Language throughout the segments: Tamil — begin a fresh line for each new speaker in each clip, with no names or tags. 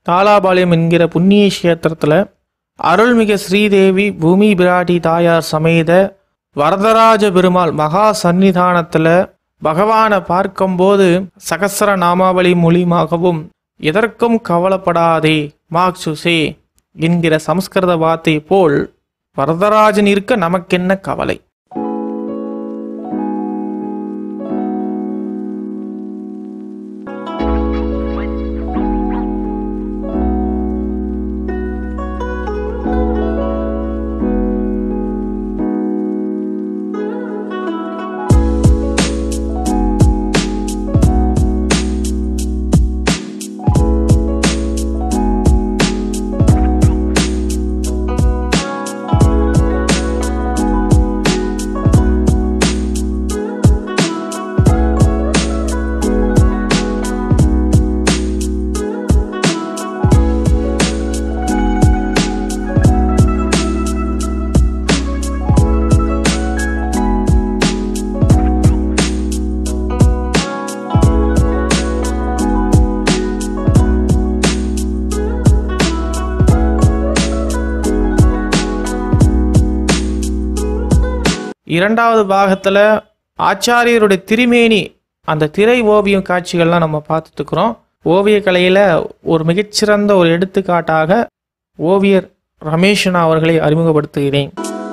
தாலாபாளையம் என்கிற புண்ணிய கஷேத்திரத்தில் அருள்மிகு ஸ்ரீதேவி பூமி பிராட்டி தாயார் சமேத வரதராஜ பெருமாள் மகா சந்நிதானத்தில் பகவானை பார்க்கும்போது சகசர நாமாவளி மூலியமாகவும் எதற்கும் கவலைப்படாதே மாக்சுசே என்கிற சமஸ்கிருத வார்த்தை போல் வரதராஜன் இருக்க நமக்கென்ன கவலை இரண்டாவது பாகத்தில் ஆச்சாரியருடைய திருமேனி அந்த திரை ஓவியம் காட்சிகள்லாம் நம்ம பார்த்துட்டு இருக்கிறோம் ஓவியக் கலையில் ஒரு மிகச்சிறந்த ஒரு எடுத்துக்காட்டாக ஓவியர் ரமேஷனா அவர்களை அறிமுகப்படுத்துகிறேன்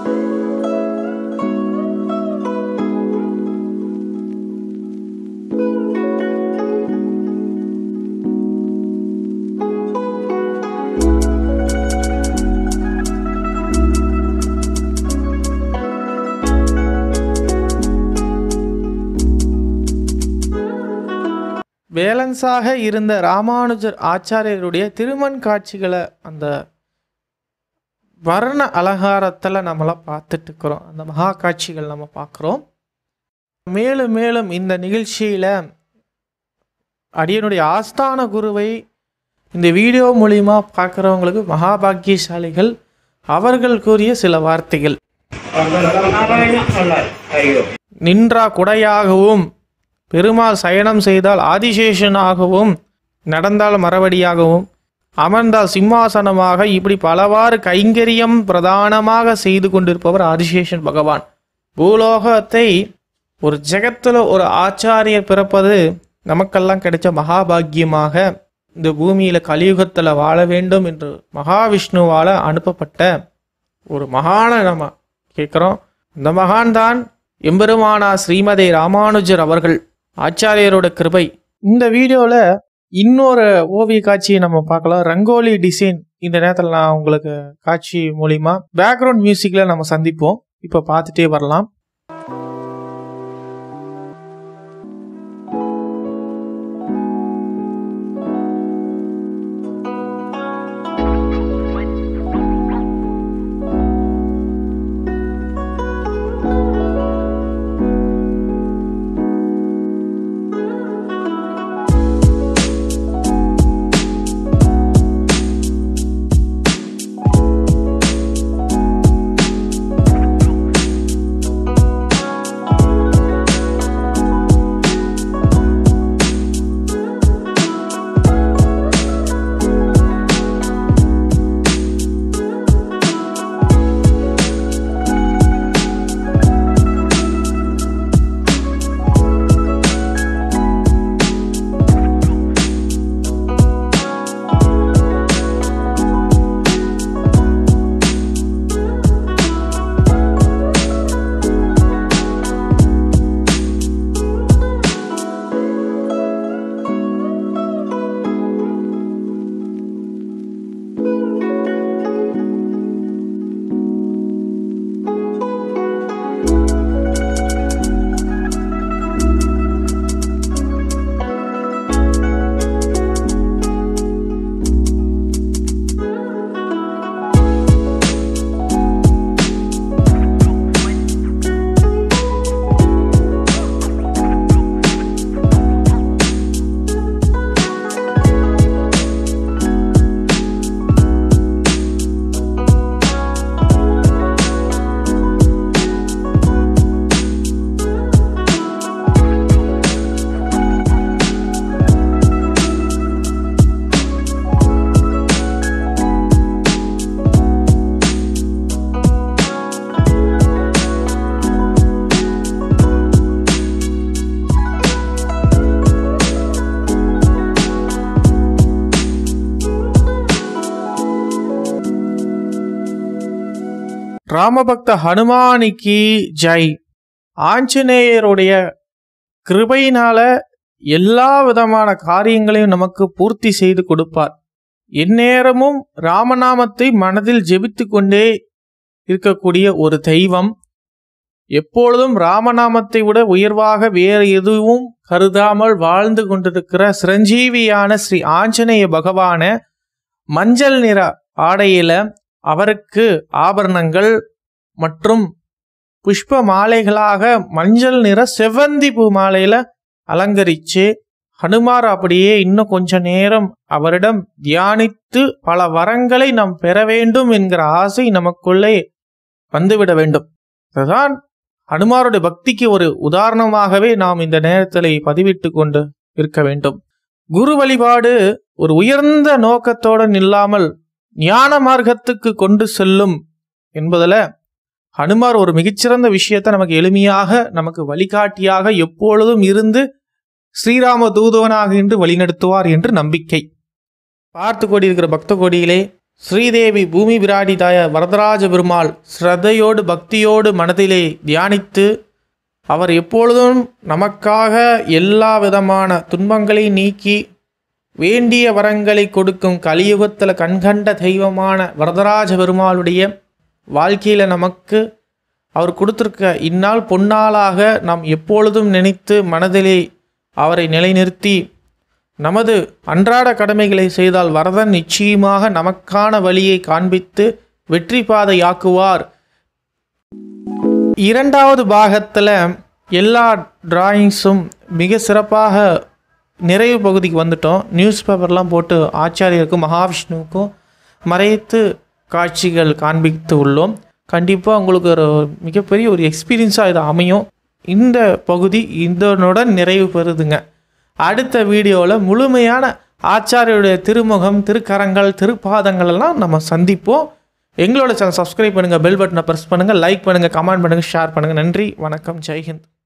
பேலன்ஸாக இருந்த ராமானுஜர் ஆச்சாரியருடைய திருமண் காட்சிகளை அந்த வர்ண அலங்காரத்தில் நம்மளாம் பார்த்துட்டு இருக்கிறோம் அந்த மகா காட்சிகள் நம்ம பார்க்குறோம் மேலும் மேலும் இந்த நிகழ்ச்சியில் அடியனுடைய ஆஸ்தான குருவை இந்த வீடியோ மூலிமா பார்க்குறவங்களுக்கு மகாபாக்கியசாலிகள் அவர்கள் கூறிய சில வார்த்தைகள் நின்றா குடையாகவும் பெருமாள் சயனம் செய்தால் ஆதிசேஷனாகவும் நடந்தால் மரவடியாகவும் அமர்ந்தால் சிம்மாசனமாக இப்படி பலவாறு கைங்கரியம் பிரதானமாக செய்து கொண்டிருப்பவர் ஆதிசேஷன் பகவான் பூலோகத்தை ஒரு ஜெகத்தில் ஒரு ஆச்சாரியர் பிறப்பது நமக்கெல்லாம் கிடைச்ச மகாபாக்கியமாக இந்த பூமியில் கலியுகத்தில் வாழ வேண்டும் என்று மகாவிஷ்ணுவால் அனுப்பப்பட்ட ஒரு மகானை நம்ம கேட்குறோம் இந்த மகான் தான் எம்பெருமானா ஸ்ரீமதி ராமானுஜர் அவர்கள் ஆச்சாரியரோட கிருபை இந்த வீடியோவில் இன்னொரு ஓவிய காட்சியை நம்ம பார்க்கலாம் ரங்கோலி டிசைன் இந்த நேரத்தில் நான் உங்களுக்கு காட்சி மூலிமா பேக்ரவுண்ட் மியூசிக்கில் நம்ம சந்திப்போம் இப்போ பார்த்துட்டே வரலாம் ராமபக்த ஹனுமானிக்கு ஜெய் ஆஞ்சநேயருடைய கிருபையினால எல்லா விதமான காரியங்களையும் நமக்கு பூர்த்தி செய்து கொடுப்பார் எந்நேரமும் ராமநாமத்தை மனதில் ஜெபித்து கொண்டே இருக்கக்கூடிய ஒரு தெய்வம் எப்பொழுதும் ராமநாமத்தை விட உயர்வாக வேறு எதுவும் கருதாமல் வாழ்ந்து கொண்டிருக்கிற சிரஞ்சீவியான ஸ்ரீ ஆஞ்சநேய பகவான மஞ்சள் நிற ஆடையில அவருக்கு ஆபரணங்கள் மற்றும் புஷ்ப மாலைகளாக மஞ்சள் நிற செவ்வந்தி பூ மாலையில அலங்கரிச்சு ஹனுமார் அப்படியே இன்னும் கொஞ்ச நேரம் அவரிடம் தியானித்து பல வரங்களை நாம் பெற வேண்டும் என்கிற ஆசை நமக்குள்ளே வந்துவிட வேண்டும் அதுதான் ஹனுமாருடைய பக்திக்கு ஒரு உதாரணமாகவே நாம் இந்த நேரத்தில் பதிவிட்டு கொண்டு இருக்க வேண்டும் குரு வழிபாடு ஒரு உயர்ந்த நோக்கத்தோடு நில்லாமல் ஞான மார்க்கத்துக்கு கொண்டு செல்லும் என்பதில் ஹனுமார் ஒரு மிகச்சிறந்த விஷயத்தை நமக்கு எளிமையாக நமக்கு வழிகாட்டியாக எப்பொழுதும் இருந்து ஸ்ரீராம தூதுவனாக இன்று வழிநடத்துவார் என்று நம்பிக்கை பார்த்து கொண்டிருக்கிற பக்த கோடியிலே ஸ்ரீதேவி பூமி விராடி தாய வரதராஜ பெருமாள் ஸ்ரத்தையோடு பக்தியோடு மனதிலே தியானித்து அவர் எப்பொழுதும் நமக்காக எல்லா விதமான துன்பங்களை நீக்கி வேண்டிய வரங்களை கொடுக்கும் கலியுகத்தில் கண்கண்ட தெய்வமான வரதராஜ பெருமாளுடைய வாழ்க்கையில் நமக்கு அவர் கொடுத்திருக்க இந்நாள் பொன்னாளாக நாம் எப்பொழுதும் நினைத்து மனதிலே அவரை நிலைநிறுத்தி நமது அன்றாட கடமைகளை செய்தால் வரதன் நிச்சயமாக நமக்கான வழியை காண்பித்து வெற்றி பாதையாக்குவார் இரண்டாவது பாகத்தில் எல்லா டிராயிங்ஸும் மிக சிறப்பாக நிறைவு பகுதிக்கு வந்துட்டோம் நியூஸ் பேப்பர்லாம் போட்டு ஆச்சாரியருக்கும் மகாவிஷ்ணுவுக்கும் மறைத்து காட்சிகள் காண்பித்து உள்ளோம் கண்டிப்பாக உங்களுக்கு ஒரு மிகப்பெரிய ஒரு எக்ஸ்பீரியன்ஸாக இது அமையும் இந்த பகுதி இதனுடன் நிறைவு பெறுதுங்க அடுத்த வீடியோவில் முழுமையான ஆச்சாரியுடைய திருமுகம் திருக்கரங்கள் திருப்பாதங்கள் எல்லாம் நம்ம சந்திப்போம் எங்களோட சேனல் சப்ஸ்கிரைப் பண்ணுங்கள் பெல் பட்டனை ப்ரெஸ் பண்ணுங்கள் லைக் பண்ணுங்கள் கமெண்ட் பண்ணுங்கள் ஷேர் பண்ணுங்கள் நன்றி வணக்கம் ஜெய்ஹிந்த்